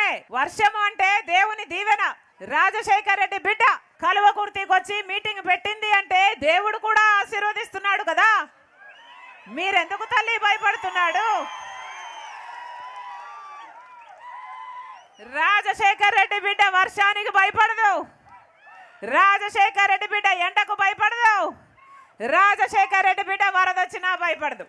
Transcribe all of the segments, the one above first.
నిజమే వర్షము అంటే దేవుని దీవెన రాజశేఖర్ రెడ్డి బిడ్డ కలువకుర్తికి వచ్చి మీటింగ్ పెట్టింది అంటే దేవుడు కూడా ఆశీర్వదిస్తున్నాడు కదా మీరెందుకు తల్లి భయపడుతున్నాడు రాజశేఖర్ రెడ్డి బిడ్డ వర్షానికి భయపడదు రాజశేఖర్ రెడ్డి బిడ్డ ఎండకు భయపడదు రాజశేఖర్ రెడ్డి బిడ్డ వరదొచ్చినా భయపడదు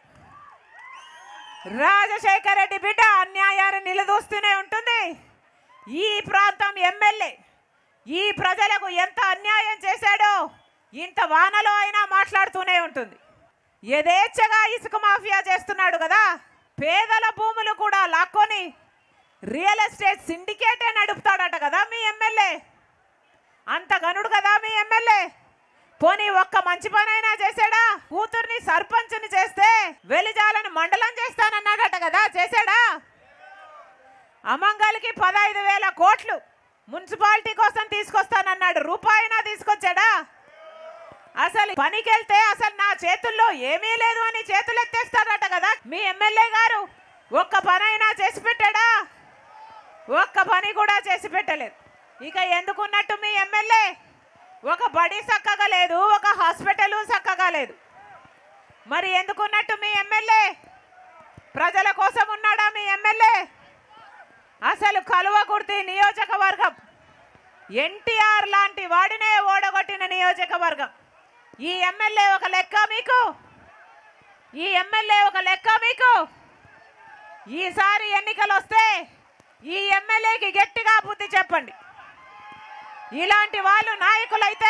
రాజశేఖర్ రెడ్డి బిడ్డ అన్యాయాన్ని నిలదూస్తూనే ఉంటుంది ఈ ప్రాంతం ఎమ్మెల్యే ఈ ప్రజలకు ఎంత అన్యాయం చేశాడో ఇంత వానలో అయినా మాట్లాడుతూనే ఉంటుంది యథేచ్ఛగా ఇసుక మాఫియా చేస్తున్నాడు కదా పేదల భూములు కూడా లాక్కొని రియల్ ఎస్టేట్ సిండికేటే నడుపుతాడట కదా మీ ఎమ్మెల్యే అంత గనుడు కదా మీ ఎమ్మెల్యే పోనీ ఒక్క మంచి పనైనా చేశాడా కూతుర్ని సర్పంచ్ని చేస్తే వెలిజాలను మండలం చేస్తానన్నాడట కదా చేశాడా అమంగల్కి పదహైదు వేల కోట్లు మున్సిపాలిటీ కోసం తీసుకొస్తానన్నాడు రూపాయినా తీసుకొచ్చాడా అసలు పనికి వెళ్తే అసలు నా చేతుల్లో ఏమీ లేదు అని చేతులు ఎత్తేస్తాడట కదా మీ ఎమ్మెల్యే గారు ఒక్క పనైనా చేసి పెట్టాడా ఒక్క పని కూడా చేసి పెట్టలేదు ఇక ఎందుకున్నట్టు మీ ఎమ్మెల్యే ఒక బడి చక్కగా లేదు ఒక హాస్పిటల్ చక్కగా లేదు మరి ఎందుకున్నట్టు మీ ఎమ్మెల్యే ప్రజల కోసం ఉన్నాడా మీ ఎమ్మెల్యే అసలు కలువకుర్తి నియోజకవర్గం ఎన్టీఆర్ లాంటి వాడినే ఓడగొట్టిన నియోజకవర్గం ఈ ఎమ్మెల్యే ఒక లెక్క మీకు ఈ ఎమ్మెల్యే ఒక లెక్క మీకు ఈసారి ఎన్నికలు వస్తే ఈ ఎమ్మెల్యేకి గట్టిగా బుద్ధి చెప్పండి ఇలాంటి వాళ్ళు నాయకులైతే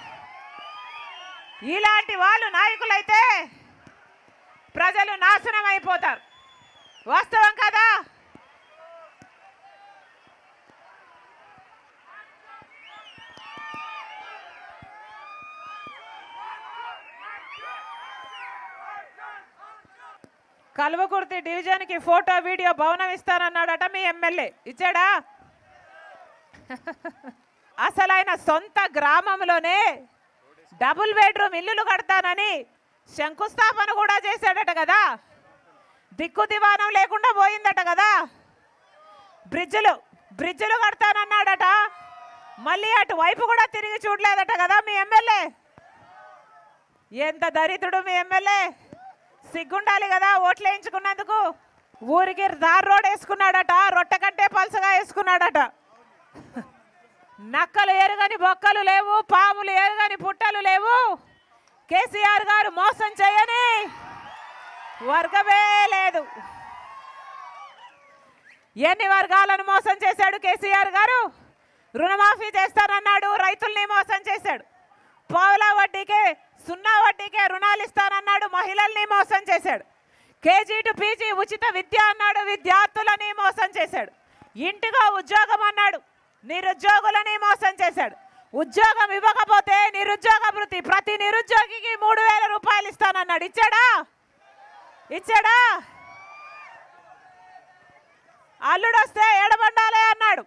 ఇలాంటి వాళ్ళు నాయకులైతే ప్రజలు నాశనం అయిపోతారు వాస్తవం కదా కల్వకుర్తి డివిజన్కి ఫోటో వీడియో భవనం ఇస్తానన్నాడట మీ ఎమ్మెల్యే ఇచ్చాడా అసలు ఆయన సొంత గ్రామంలోనే డబుల్ బెడ్రూమ్ ఇల్లులు కడతానని శంకుస్థాపన కూడా చేశాడట కదా దిక్కు దివానం లేకుండా పోయిందట కదా బ్రిడ్జ్లు బ్రిడ్జ్లు కడతానన్నాడట మళ్ళీ అటు వైపు కూడా తిరిగి చూడలేదట కదా మీ ఎమ్మెల్యే ఎంత దరిద్రుడు మీ ఎమ్మెల్యే సిగ్గుండాలి కదా ఓట్లు వేయించుకున్నందుకు ఊరికి దార్ రోడ్ వేసుకున్నాడట రొట్టె కంటే పలసగా వేసుకున్నాడట నక్కలు ఎరుగని బొక్కలు లేవు పాములు ఎరుగని పుట్టలు లేవు కేసీఆర్ గారు మోసం చేయని వర్గమే లేదు ఎన్ని వర్గాలను మోసం చేశాడు కేసీఆర్ గారు రుణమాఫీ చేస్తానన్నాడు రైతుల్ని మోసం చేశాడు పావుల వడ్డీకే సున్నా వడ్డీకే రుణాలు ఇస్తానన్నాడు మహిళల్ని మోసం చేశాడు కేజీ టు పీజీ ఉచిత విద్య అన్నాడు విద్యార్థులని మోసం చేశాడు ఇంటిగా ఉద్యోగం అన్నాడు నిరుద్యోగులని మోసం చేశాడు ఉద్యోగం ఇవ్వకపోతే నిరుద్యోగ వృత్తి ప్రతి నిరుద్యోగికి మూడు వేల రూపాయలు ఇస్తానన్నాడు ఇచ్చాడా ఇచ్చాడా అల్లుడు వస్తే ఏడబండాలే అన్నాడు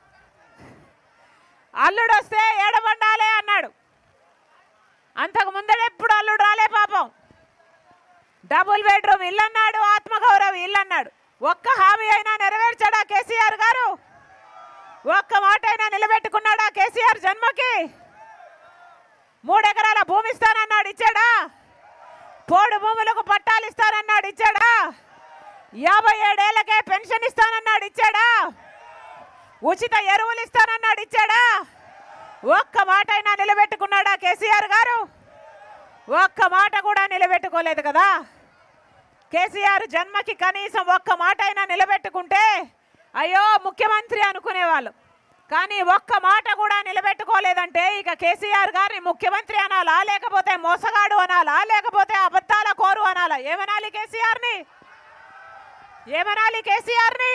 అల్లుడు వస్తే ఏడబండాలే అన్నాడు అంతకు ముందడే ఎప్పుడు అల్లుడు రాలే పాపం డబుల్ బెడ్రూమ్ ఇల్లు అన్నాడు ఆత్మగౌరవ ఇల్లు అన్నాడు ఒక్క హామీ అయినా నెరవేర్చాడా కేసీఆర్ గారు ఒక్క మాట అయినా నిలబెట్టుకున్నాడా కేసీఆర్ జన్మకి మూడెకరాల భూమి ఇస్తానన్నాడు ఇచ్చాడా పోడు భూములకు పట్టాలు ఇస్తానన్నాడు ఇచ్చాడా యాభై ఏడేళ్లకే పెన్షన్ ఇస్తానన్నాడు ఇచ్చాడా ఉచిత ఎరువులు ఇస్తానన్నాడు ఇచ్చాడా ఒక్క మాట అయినా నిలబెట్టుకున్నాడా కేసీఆర్ గారు ఒక్క మాట కూడా నిలబెట్టుకోలేదు కదా కేసీఆర్ జన్మకి కనీసం ఒక్క మాట అయినా నిలబెట్టుకుంటే అయ్యో ముఖ్యమంత్రి అనుకునేవాళ్ళు కానీ ఒక్క మాట కూడా నిలబెట్టుకోలేదంటే ఇక కేసీఆర్ గారిని ముఖ్యమంత్రి అనాలా లేకపోతే మోసగాడు అనాలా లేకపోతే అబద్ధాల కోరు అనాలా ఏమనాలి కేసీఆర్ని ఏమనాలి కేసీఆర్ని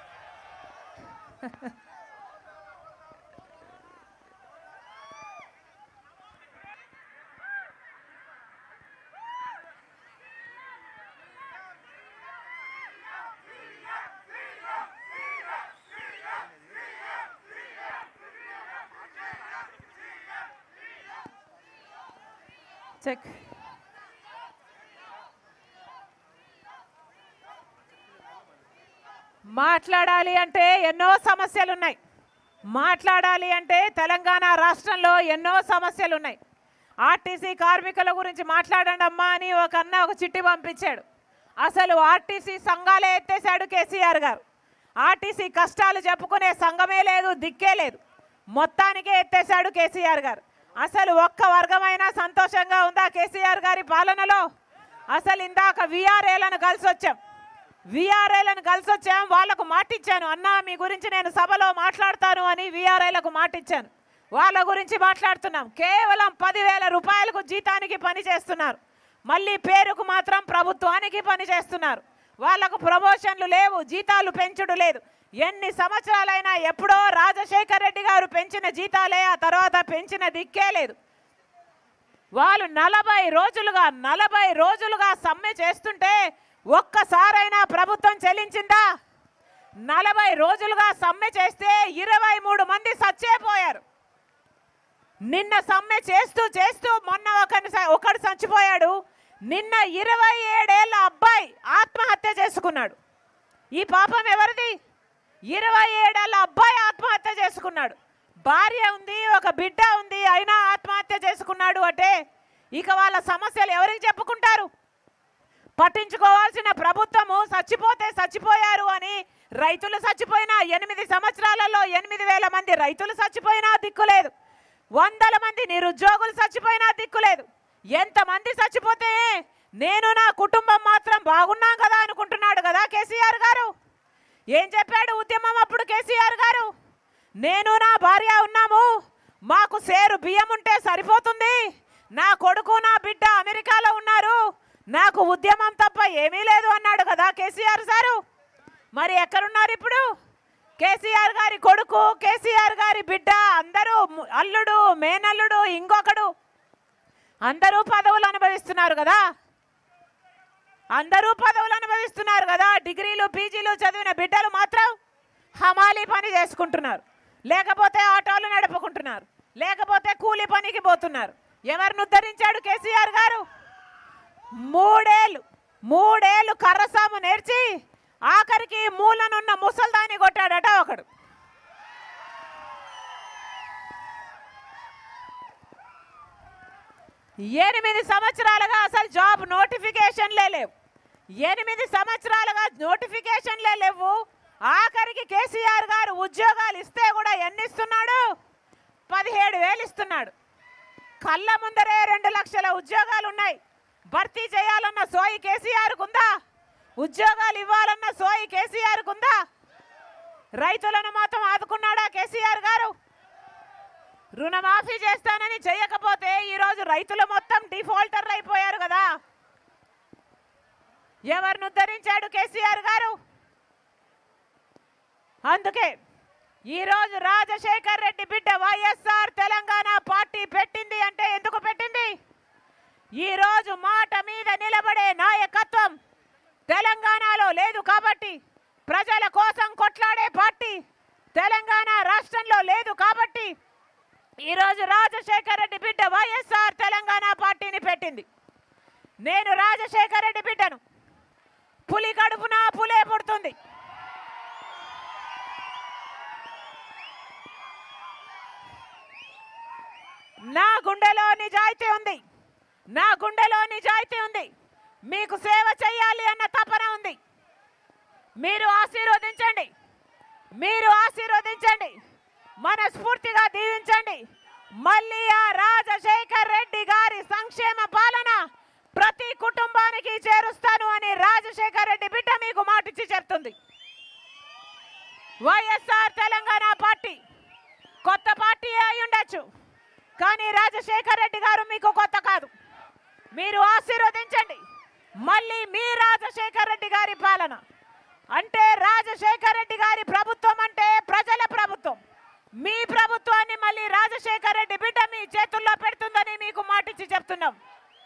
చెక్ మాట్లాడాలి అంటే ఎన్నో సమస్యలు ఉన్నాయి మాట్లాడాలి అంటే తెలంగాణ రాష్ట్రంలో ఎన్నో సమస్యలు ఉన్నాయి ఆర్టీసీ కార్మికుల గురించి మాట్లాడండి అమ్మా అని ఒక అన్న ఒక చిట్టి పంపించాడు అసలు ఆర్టీసీ సంఘాలే ఎత్తేసాడు కేసీఆర్ గారు ఆర్టీసీ కష్టాలు చెప్పుకునే సంఘమే లేదు దిక్కే లేదు మొత్తానికే ఎత్తేసాడు కేసీఆర్ గారు అసలు ఒక్క వర్గమైనా సంతోషంగా ఉందా కేసీఆర్ గారి పాలనలో అసలు ఇందాక విఆర్ఏలను కలిసి వచ్చాం విఆర్ఐలను కలిసి వచ్చాం వాళ్లకు మాటిచ్చాను అన్నా మీ గురించి నేను సభలో మాట్లాడతాను అని విఆర్ఐలకు మాటిచ్చాను వాళ్ళ గురించి మాట్లాడుతున్నాం కేవలం పదివేల రూపాయలకు జీతానికి పని చేస్తున్నారు మళ్ళీ పేరుకు మాత్రం ప్రభుత్వానికి పని చేస్తున్నారు వాళ్ళకు ప్రమోషన్లు లేవు జీతాలు పెంచుడు లేదు ఎన్ని సంవత్సరాలైనా ఎప్పుడో రాజశేఖర్ రెడ్డి గారు పెంచిన జీతాలే ఆ తర్వాత పెంచిన దిక్కే లేదు వాళ్ళు నలభై రోజులుగా నలభై రోజులుగా సమ్మె చేస్తుంటే ఒక్కసారైనా ప్రభుత్వం చెల్లించిందా నలభై రోజులుగా సమ్మె చేస్తే ఇరవై మూడు మంది సచ్చేపోయారు నిన్న సమ్మె చేస్తూ చేస్తూ మొన్న ఒకని స- ఒకడు చచ్చిపోయాడు నిన్న ఇరవై ఏడేళ్ల అబ్బాయి ఆత్మహత్య చేసుకున్నాడు ఈ పాపం ఎవరిది ఇరవై ఏడేళ్ల అబ్బాయి ఆత్మహత్య చేసుకున్నాడు భార్య ఉంది ఒక బిడ్డ ఉంది అయినా ఆత్మహత్య చేసుకున్నాడు అంటే ఇక వాళ్ళ సమస్యలు ఎవరికి చెప్పుకుంటారు పట్టించుకోవాల్సిన ప్రభుత్వము చచ్చిపోతే చచ్చిపోయారు అని రైతులు చచ్చిపోయినా ఎనిమిది సంవత్సరాలలో ఎనిమిది వేల మంది రైతులు చచ్చిపోయినా దిక్కులేదు వందల మంది నిరుద్యోగులు చచ్చిపోయినా దిక్కులేదు ఎంతమంది చచ్చిపోతే నేను నా కుటుంబం మాత్రం బాగున్నాం కదా అనుకుంటున్నాడు కదా కేసీఆర్ గారు ఏం చెప్పాడు ఉద్యమం అప్పుడు కేసీఆర్ గారు నేను నా భార్య ఉన్నాము మాకు సేరు బియ్యం ఉంటే సరిపోతుంది నా కొడుకు నా బిడ్డ అమెరికాలో ఉన్నారు నాకు ఉద్యమం తప్ప ఏమీ లేదు అన్నాడు కదా కేసీఆర్ సారు మరి ఎక్కడున్నారు ఇప్పుడు కేసీఆర్ గారి కొడుకు కేసీఆర్ గారి బిడ్డ అందరూ ము- అల్లుడు మేనల్లుడు ఇంకొకడు అందరూ పదవులు అనుభవిస్తున్నారు కదా అందరూ పదవులు అనుభవిస్తున్నారు కదా డిగ్రీలు పీజీలు చదివిన బిడ్డలు మాత్రం హమాలీ పని చేసుకుంటున్నారు లేకపోతే ఆటోలు నడుపుకుంటున్నారు లేకపోతే కూలి పనికి పోతున్నారు ఎవరిని ఉద్ధరించాడు కేసీఆర్ గారు మూడేళ్ళు మూడేళ్ళు కర్రసాము నేర్చి ఆఖరికి మూలనున్న ముసల్దాన్ని కొట్టాడట ఒకడు ఎనిమిది సంవత్సరాలుగా అసలు జాబ్ నోటిఫికేషన్లే లేవు ఎనిమిది సంవత్సరాలుగా నోటిఫికేషన్లే లేవు ఆఖరికి కేసీఆర్ గారు ఉద్యోగాలు ఇస్తే కూడా ఎన్ని ఇస్తున్నాడు పదిహేడు వేలు ఇస్తున్నాడు కళ్ళ ముందరే రెండు లక్షల ఉద్యోగాలు ఉన్నాయి భర్తీ చేయాలన్న సోయి కేసీఆర్కు ఉందా ఉద్యోగాలు ఇవ్వాలన్న సోయి కేసీఆర్కు ఉందా రైతులను మాత్రం ఆదుకున్నాడా కేసీఆర్ గారు రుణమాఫీ చేస్తానని చేయకపోతే ఈరోజు రైతులు మొత్తం డిఫాల్టర్లు అయిపోయారు కదా ఎవరిని ఉద్ధరించాడు కేసీఆర్ గారు అందుకే ఈరోజు రాజశేఖర్ రెడ్డి బిడ్డ వైఎస్ఆర్ తెలంగాణ పార్టీ పెట్టింది అంటే ఎందుకు పెట్టింది ఈరోజు మాట మీద నిలబడే నాయకత్వం తెలంగాణలో లేదు కాబట్టి ప్రజల కోసం కొట్లాడే పార్టీ తెలంగాణ రాష్ట్రంలో లేదు కాబట్టి ఈరోజు రాజశేఖర్ రెడ్డి బిడ్డ వైఎస్ఆర్ తెలంగాణ పార్టీని పెట్టింది నేను రాజశేఖర్ రెడ్డి బిడ్డను పులి కడుపున పులే పుడుతుంది నా గుండెలో నిజాయితీ ఉంది నా గుండెలో నిజాయితీ ఉంది మీకు సేవ చేయాలి అన్న తపన ఉంది మీరు ఆశీర్వదించండి మీరు ఆశీర్వదించండి మనస్ఫూర్తిగా దీవించండి మళ్ళీ ఆ రాజశేఖర్ రెడ్డి గారి సంక్షేమ పాలన ప్రతి కుటుంబానికి చేరుస్తాను అని రాజశేఖర్ రెడ్డి బిడ్డ మీకు మాటిచ్చి చెప్తుంది వైఎస్ఆర్ తెలంగాణ పార్టీ కొత్త పార్టీ అయి ఉండొచ్చు కానీ రాజశేఖర్ రెడ్డి గారు మీకు కొత్త కాదు మీరు ఆశీర్వదించండి మళ్ళీ మీ రాజశేఖర్ రెడ్డి గారి పాలన అంటే రాజశేఖర్ రెడ్డి గారి ప్రభుత్వం అంటే ప్రజల ప్రభుత్వం మీ ప్రభుత్వాన్ని మళ్ళీ రాజశేఖర్ రెడ్డి బిడ్డ మీ చేతుల్లో పెడుతుందని మీకు మాటిచ్చి చెప్తున్నాం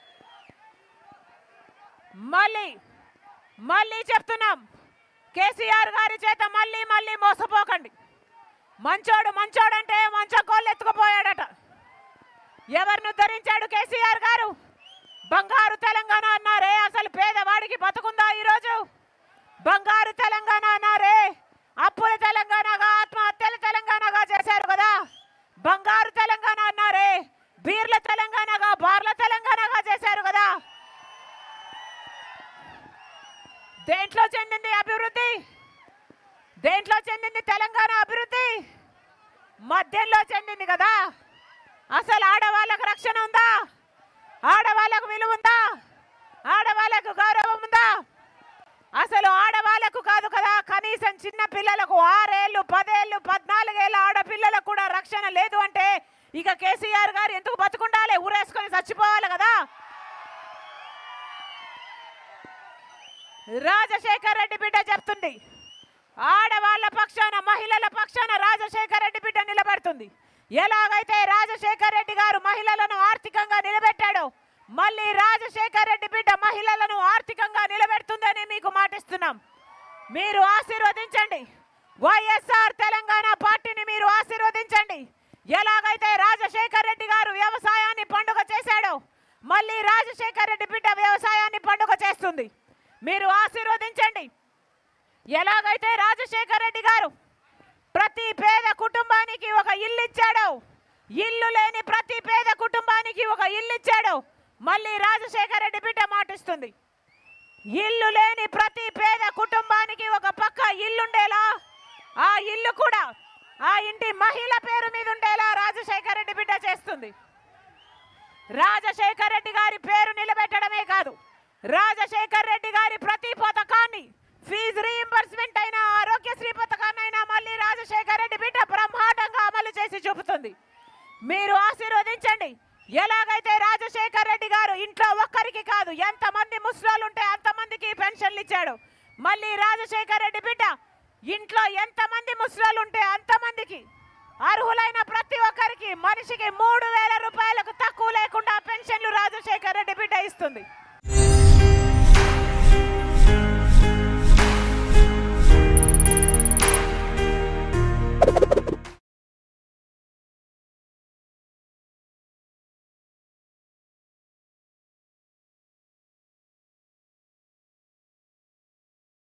మళ్ళీ మళ్ళీ చెప్తున్నాం కేసీఆర్ గారి చేత మళ్ళీ మళ్ళీ మోసపోకండి మంచోడు మంచోడంటే మంచకోళ్ళు ఎత్తుకుపోయాడట ఎవరిని ఉద్ధరించాడు కేసీఆర్ గారు బంగారు తెలంగాణ అన్నారే అసలు పేదవాడికి బతుకుందా ఈరోజు బంగారు తెలంగాణ అన్నారే అప్పుల తెలంగాణగా ఆత్మహత్యల తెలంగాణగా చేశారు కదా బంగారు తెలంగాణ అన్నారే బీర్ల తెలంగాణగా బార్ల తెలంగాణగా చేశారు కదా దేంట్లో చెందింది అభివృద్ధి దేంట్లో చెందింది తెలంగాణ అభివృద్ధి మద్యంలో చెందింది కదా అసలు ఆడవాళ్ళకు రక్షణ ఉందా ఆడవాళ్ళకు విలువ ఉందా ఆడవాళ్ళకు గౌరవం ఉందా అసలు ఆడవాళ్ళకు కాదు కదా కనీసం చిన్న పిల్లలకు ఆరేళ్ళు పదేళ్ళు పద్నాలుగేళ్ళ ఆడపిల్లలకు కూడా రక్షణ లేదు అంటే ఇక కేసీఆర్ గారు ఎందుకు బతుకుండాలి ఊరేసుకొని చచ్చిపోవాలి కదా రాజశేఖర్ రెడ్డి బిడ్డ చెప్తుంది ఆడవాళ్ళ పక్షాన మహిళల పక్షాన రాజశేఖర్ రెడ్డి బిడ్డ నిలబడుతుంది ఎలాగైతే రాజశేఖర్ రెడ్డి గారు మహిళలను ఆర్థికంగా నిలబెట్టాడో మళ్ళీ రాజశేఖర్ రెడ్డి బిడ్డ మహిళలను ఆర్థికంగా నిలబెడుతుందని మీకు మాటిస్తున్నాం మీరు ఆశీర్వదించండి వైఎస్ఆర్ తెలంగాణ పార్టీని మీరు ఆశీర్వదించండి ఎలాగైతే రాజశేఖర్ రెడ్డి గారు వ్యవసాయాన్ని పండుగ చేశాడో మళ్ళీ రాజశేఖర్ రెడ్డి బిడ్డ వ్యవసాయాన్ని పండుగ చేస్తుంది మీరు ఆశీర్వదించండి ఎలాగైతే రాజశేఖర్ రెడ్డి గారు ప్రతి పేద కుటుంబానికి ఒక ఇల్లు ఇచ్చాడు ఇల్లు లేని ప్రతి పేద కుటుంబానికి ఒక ఇల్లు ఇచ్చాడు మళ్ళీ రాజశేఖర్ రెడ్డి బిడ్డ మాటిస్తుంది ఇల్లు లేని ప్రతి పేద కుటుంబానికి ఒక పక్క ఇల్లుండేలా ఆ ఇల్లు కూడా ఆ ఇంటి మహిళ పేరు మీద ఉండేలా రాజశేఖర్ రెడ్డి బిడ్డ చేస్తుంది రాజశేఖర్ రెడ్డి గారి పేరు నిలబెట్టడమే కాదు రాజశేఖర్ రెడ్డి గారి ప్రతి పథకాన్ని ఫీజు రీయింబర్స్మెంట్ అయినా ఆరోగ్యశ్రీ పథకాన్ని అయినా మళ్ళీ రాజశేఖర్ రెడ్డి బిడ్డ బ్రహ్మాండంగా అమలు చేసి చూపుతుంది మీరు ఆశీర్వదించండి ఎలాగైతే రాజశేఖర్ రెడ్డి గారు ఇంట్లో ఒక్కరికి కాదు ఎంతమంది ముసలోళ్ళు ఉంటే అంతమందికి పెన్షన్లు ఇచ్చాడు మళ్ళీ రాజశేఖర్ రెడ్డి బిడ్డ ఇంట్లో ఎంతమంది ముసలోళ్ళు ఉంటే అంతమందికి అర్హులైన ప్రతి ఒక్కరికి మనిషికి మూడు వేల రూపాయలకు తక్కువ లేకుండా పెన్షన్లు రాజశేఖర్ రెడ్డి బిడ్డ ఇస్తుంది